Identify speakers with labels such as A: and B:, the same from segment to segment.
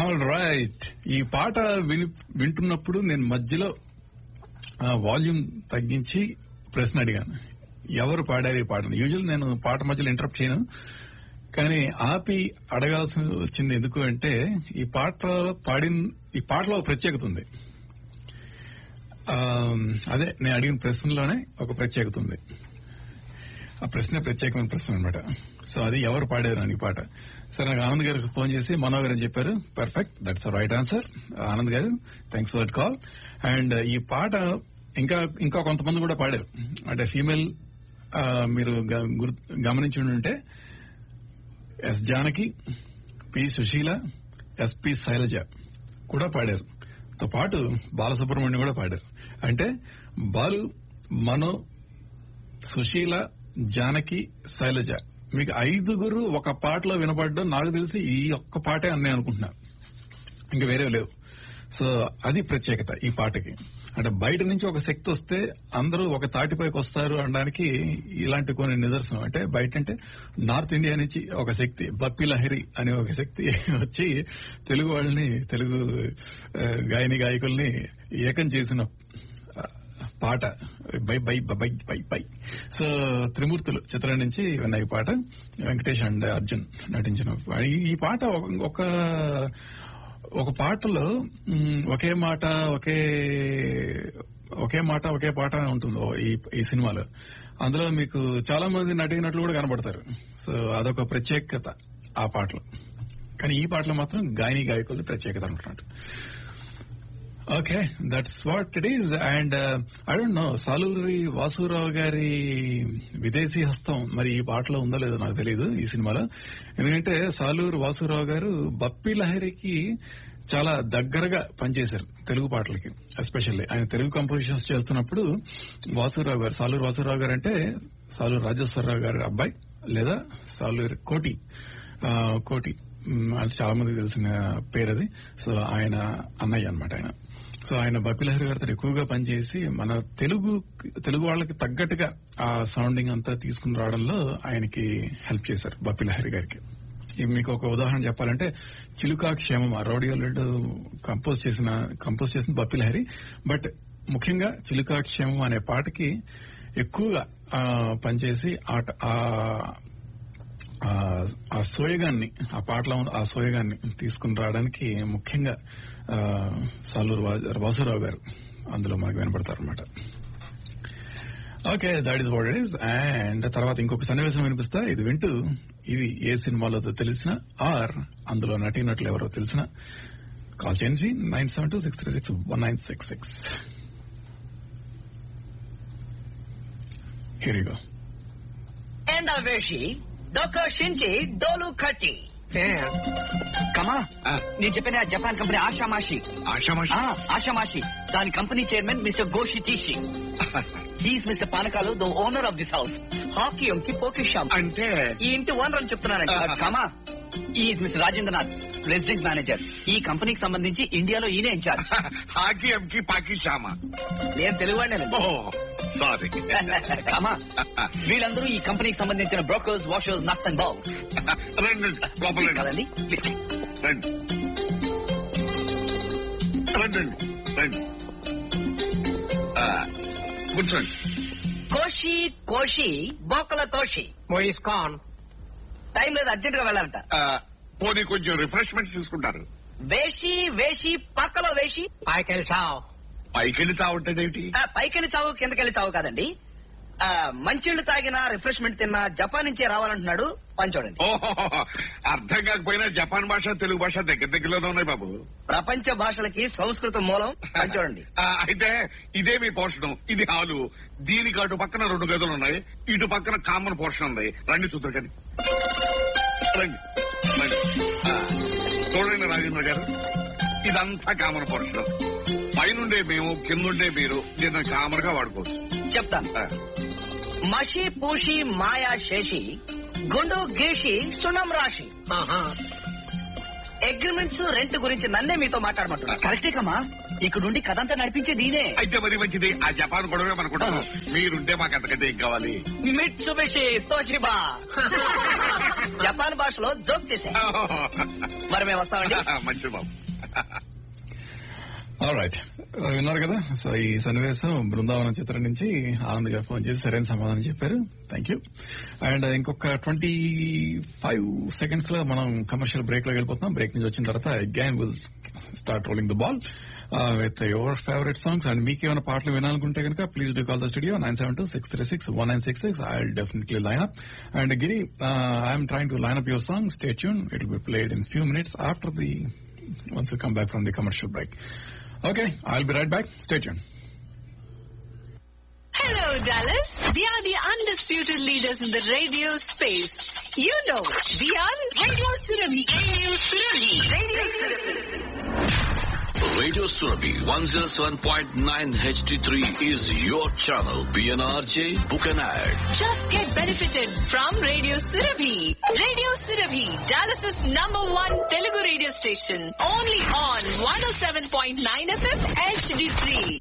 A: All right ఈ పాట విని వింటున్నప్పుడు నేను మధ్యలో వాల్యూమ్ తగ్గించి ప్రశ్న అడిగాను ఎవరు పాడారు ఈ పాటను యూజువల్ నేను పాట మధ్యలో ఇంటరప్ట్ చేయను కానీ ఆపి అడగాల్సి వచ్చింది ఎందుకు అంటే ఈ పాట పాడిన ఈ పాటలో ఒక ప్రత్యేకత ఉంది ఆ, అదే నేను అడిగిన ప్రశ్నలోనే ఒక ప్రత్యేకత ఉంది ఆ ప్రశ్న ప్రత్యేకమైన ప్రశ్న అనమాట సో అది ఎవరు పాడారు అని ఈ పాట సరే నాకు ఆనంద్ గారికి ఫోన్ చేసి మనో గారు అని చెప్పారు perfect that's right answer Anand గారు thanks for that call and ఈ పాట ఇంకా ఇంకా కొంతమంది కూడా పాడారు అంటే ఫీమేల్ మీరు గ- గుర్తు- గమనించి ఉంటే S Janaki P Susheela SP Sailaja కూడా పాడారు తో పాటు బాలసుబ్రహ్మణ్యం కూడా పాడారు అంటే బాలు మనో సుశీల జానకి శైలజ మీకు ఐదుగురు ఒక పాటలో వినపడడం నాకు తెలిసి ఈ ఒక్క పాటే అని నేను అనుకుంటున్నా ఇంకా వేరే లేవు సో అది ప్రత్యేకత ఈ పాటకి అంటే బయట నుంచి ఒక శక్తి వస్తే అందరూ ఒక తాటిపైకి వస్తారు అనడానికి ఇలాంటి కొన్ని నిదర్శనం అంటే బయట అంటే నార్త్ ఇండియా నుంచి ఒక శక్తి బప్పి లహరి అనే ఒక శక్తి వచ్చి తెలుగు వాళ్ళని తెలుగు ఆ, గాయని గాయకుల్ని ఏకం చేసిన ఆ, పాట bye bye bye bye bye so Trimurthulu చిత్రం నుంచి విన్న ఈ పాట వెంకటేష్ అండ్ అర్జున్ నటించిన ఈ- ఈ పాట ఒక- ఒక ఒక పాటలో మ్, ఒకే మాట ఒకే ఒకే మాట ఒకే పాట అని ఉంటుంది ఓ ఈ ఈ సినిమాలో అందులో మీకు చాలా మంది నటినట్లు కూడా కనబడతారు సో అదొక ప్రత్యేకత ఆ పాటలో కానీ ఈ పాటలో మాత్రం గాయని గాయకులు ప్రత్యేకత అంటున్నట్టు okay that's what it is and I don't know Saluri Vasu Rao గారి విదేశీ హస్తం మరి ఈ పాటలో ఉందో లేదో నాకు తెలియదు ఈ సినిమాలో ఎందుకంటే సాలూరు వాసురావు గారు బప్పి లహరికి చాలా దగ్గరగా పనిచేశారు తెలుగు పాటలకి ఎస్పెషల్లీ ఆయన తెలుగు కంపోజిషన్స్ చేస్తున్నప్పుడు వాసురావు గారు సాలూరు వాసురావు గారు అంటే సాలూరు రాజేశ్వరరావు గారి అబ్బాయి లేదా సాలూరు కోటి ఆ, కోటి మ్, అంటే చాలా మందికి తెలిసిన పేరు అది సో ఆయన అన్నయ్య అన్నమాట ఆయన సో ఆయన బపిలహరి గారితో ఎక్కువగా పనిచేసి మన తెలుగు తెలుగు వాళ్ళకి తగ్గట్టుగా ఆ సౌండింగ్ అంతా తీసుకుని రావడంలో ఆయనకి హెల్ప్ చేశారు బపిలహరి గారికి ఇవి మీకు ఒక ఉదాహరణ చెప్పాలంటే చిలుకా క్షేమం ఆ రౌడియోలెడ్ కంపోజ్ చేసిన కంపోజ్ చేసిన బపిలహరి బట్ ముఖ్యంగా చిలుకా క్షేమం అనే పాటకి ఎక్కువగా ఆ, పనిచేసి ఆట- ఆ ఆ- ఆ సోయగాన్ని ఆ పాటలో ఉన్న ఆ సోయగాన్ని తీసుకుని రావడానికి ముఖ్యంగా ఆ, సాలూరు వా- వాసురావు గారు అందులో మనకు వినపడతారు అనమాట okay that is what it is and తర్వాత ఇంకొక సన్నివేశం వినిపిస్తా ఇది వింటూ ఇది ఏ సినిమాలో తెలిసిన ఆర్ అందులో నటీనట్లు ఎవరో తెలిసిన కాల్ చేయండి nine seven two six three six one nine six six here go
B: ఎండ వేషి దొక్క షించి డోలు కట్టి కమా నేను చెప్పిన జపాన్ కంపెనీ ఆషామాషి
C: ఆషామాషి
B: ఆ, ఆషామాషి దాని కంపెనీ చైర్మన్ మిస్టర్ గోషి తీషి he's mister Panakalu the owner of this house హాకీ అంకి పోకిషాం
C: అంటే
B: ఈ ఇంటి ఓనర్ అని చెప్తున్నానండి కమా is mister Rajendranath president manager ఈ కంపెనీకి సంబంధించి ఇండియాలో ఈయనే ఇన్ఛార్జ్
C: హాకీ ఎంకి పాకిషామా
B: నేను తెలుగు వాడినేనండి.
C: ఓ సారీ
B: కమా వీళ్ళందరూ ఈ కంపెనీకి సంబంధించిన brokers washers nuts and balls
C: రండి లోపల
B: కదండి ప్లీజ్
C: రండి రండి రండి ఆ, కూర్చోండి
B: కోషి కోషి బోకల తోషి
D: మోయిస్ ఖాన్
B: టైం లేదు అర్జెంట్ గా వెళ్ళాలంట
C: ఆ, పోనీ కొంచెం రిఫ్రెష్మెంట్స్ తీసుకుంటారు
B: వేషి వేషి పక్కలో వేషి
D: ఐకెల్ చావ్
C: పైకి వెళ్ళి తాగుంటేదేమిటి
B: ఆ, పైకెళ్ళి చావు కిందకెళ్ళి చావు కాదండి ఆ, మంచిళ్ళు తాగినా రిఫ్రెష్మెంట్ తిన్నా జపాన్ నుంచే రావాలంటున్నాడు పని చూడండి
C: ఓహో అర్థం కాకపోయినా జపాన్ భాష తెలుగు భాష దగ్గర దగ్గరలోనే ఉన్నాయి బాబు
B: ప్రపంచ భాషలకి సంస్కృతం మూలం పని చూడండి
C: ఆ, అయితే ఇదే మీ పోర్షన్ ఇది హాలు దీనికి అటు పక్కన రెండు గదులు ఉన్నాయి ఇటు పక్కన కామన్ పోర్షన్ ఉంది రండి చూద్దరు రండి రండి ఆ, చూడండి రాజేంద్ర గారు ఇదంతా కామన్ పోర్షన్ పైనుండే మేము కిందుండే మీరు దీన్ని కామన్ గా వాడుకోవచ్చు
B: చెప్తాను
C: ఆ,
B: మషి పూషి మాయా శేషి గుండు గీషి సుణం రాశి అగ్రిమెంట్స్ రెంట్ గురించి నన్నే మీతో మాట్లాడమంటున్నా కరెక్టే కమ్మా ఇక్కడ నుండి కథంతా నడిపించే నేనే
C: అయితే మరి మంచిది ఆ జపాన్ గొడవే అనుకుంటాను మీరుంటే మాకు ఎంతకంటే ఏం కావాలి
B: మిట్సుబిషి తోషిబా జపాన్ భాషలో జోక్ చేసా మరి మేము వస్తామండి
C: మంచి బాబు
A: రైట్ విన్నారు కదా సో ఈ సన్నివేశం బృందావనం చిత్రం నుంచి ఆనంద్ గారు ఫోన్ చేసి సరైన సమాధానం చెప్పారు థ్యాంక్ యూ అండ్ ఇంకొక ట్వంటీ ఫైవ్ సెకండ్స్ లో మనం కమర్షియల్ బ్రేక్ లో వెళ్ళిపోతున్నాం బ్రేక్ నుంచి వచ్చిన తర్వాత again will start rolling the ball with your favourite songs and మీకు ఏమైనా పాటలు వినాలనుకుంటే కనుక please do call the studio nine seven two six three six one nine six six I definitely line up and Giri I'm trying to line up your song stay tune it will be played in few minutes after the once we come back from the commercial break. Okay, I'll be right back. Stay tuned.
D: Hello, Dallas. We are the undisputed leaders in the radio space. You know, we are Radio Surabhi. Radio Surabhi. Radio Surabhi.
E: Radio Surabhi 107.9 HD3 is your channel. PNRJ, book an ad.
D: Just get benefited from Radio Surabhi. Radio Surabhi, Dallas's number one Telugu radio station. Only on 107.9 FM HD3.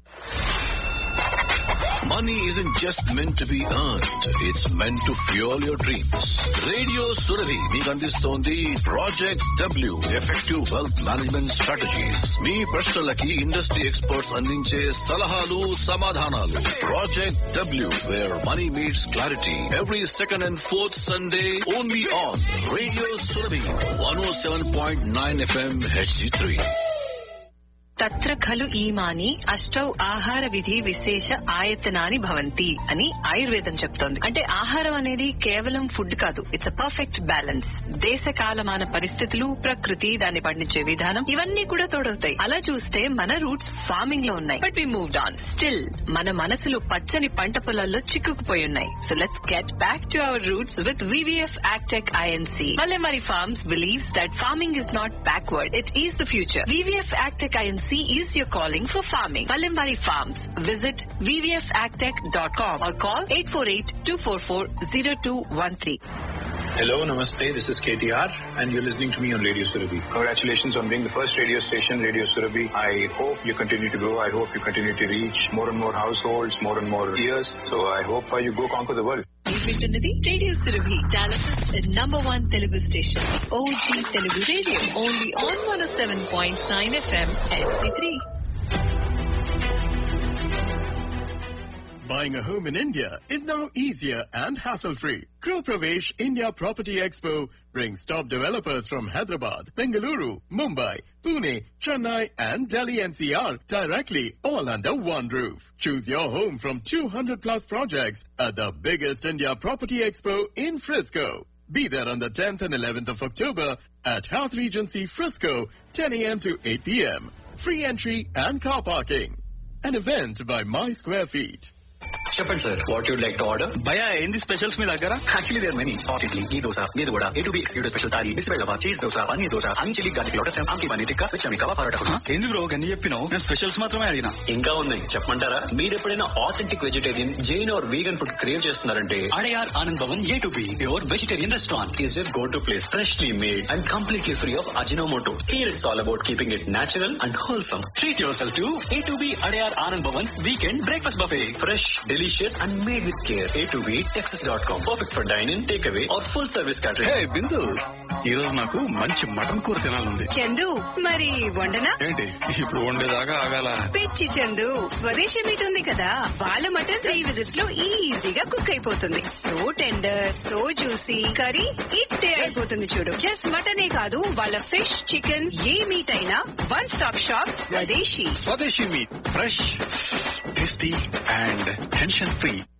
E: Money isn't just meant to be earned. It's meant to fuel your dreams. Radio Surabhi మీకు అందిస్తోంది project W effective wealth management strategies మీ ప్రశ్నలకి industry experts అందించే సలహాలు సమాధానాలు project W where money meets clarity every second and fourth Sunday only on radio Surabhi one O seven point nine FM HD three
D: తత్ర ఖలు ఈమాని అష్టౌ ఆహార విధి విశేష ఆయతనాని భవంతి అని ఆయుర్వేదం చెప్తోంది అంటే ఆహారం అనేది కేవలం ఫుడ్ కాదు ఇట్స్ అ పర్ఫెక్ట్ బ్యాలెన్స్ దేశ కాలమాన పరిస్థితులు ప్రకృతి దాన్ని పండించే విధానం ఇవన్నీ కూడా తోడవుతాయి అలా చూస్తే మన రూట్స్ ఫార్మింగ్ లో ఉన్నాయి but we moved on still మన మనసులు పచ్చని పంట పొలాల్లో చిక్కుకుపోయి ఉన్నాయి so let's get back to our roots with VVF agtech INC Malemari Farms believes that farming is not backward, it is the future. VVF Agtech INC is your calling for farming. Malemari Farms. Visit vvfagtech.com or call 848-244-0213.
F: Hello, namaste. This is KTR, and you're listening to me on Radio Surabhi. Congratulations on being the first radio station, Radio Surabhi. I hope you continue to grow. I hope you continue to reach more and more households, more and more ears. So I hope uh, you go conquer the world.
D: వింటున్నది radio Surabhi Dallas number one Telugu station OG Telugu radio only on one seven point nine FM HD three
G: Buying a home in India is now easier and hassle-free. Group Pravesh India Property Expo brings top developers from Hyderabad, Bengaluru, Mumbai, Pune, Chennai, and Delhi NCR directly all under one roof. Choose your home from 200 plus projects at the biggest India Property Expo in Frisco. Be there on the 10th and 11th of October at Health Regency Frisco, 10 a.m. to 8 p.m. Free entry and car parking. An event by My Square Feet.
H: చెప్పండి sir what you'd like to order భయ ఏంది specials మీ దగ్గర actually there many hot idli ఈ దోశ మీద కూడా A two B excluded special thali బిస్బెల్లవా cheese dosa paneer dosa honey chilli garlic lotus ఆమ్కి పన్నీర్ టిక్కా విచమి కవా పరోటా ఎందుకు బ్రో గన్ని చెప్పినావు నేను స్పెషల్స్ మాత్రమే అడిగినా ఇంకా ఉన్నాయి చెప్పమంటారా మీరు ఎప్పుడైనా authentic vegetarian Jain or vegan food crave చేస్తున్నారంటే Adyar Anand Bhavan A two B your vegetarian restaurant is your go to place freshly made and completely free of Ajinomoto here it's all about keeping it natural and wholesome treat yourself to A two B Adyar Anand Bhavan's weekend breakfast buffet fresh delicious and made with care A two B Texas dot com perfect for dyne in take away or full service
E: hey
H: catering
E: Bindu ఈ రోజు నాకు మంచి mutton కూర తినాలంది
D: చందు మరి వండనా
E: ఏంటి ఇప్పుడు వండేదాకా ఆగాల
D: పిచ్చి చందు స్వదేశీ మీట్ ఉంది కదా వాళ్ళ మటన్ త్రీ విజిట్స్ లో ఈజీగా కుక్ అయిపోతుంది so tender so juicy curry ఇట్టే అయిపోతుంది చూడు జస్ట్ మటనే కాదు వాళ్ళ ఫిష్ చికెన్ ఏ మీట్ అయినా one stop shop Swadeshi
E: Swadeshi meat fresh tasty and tension free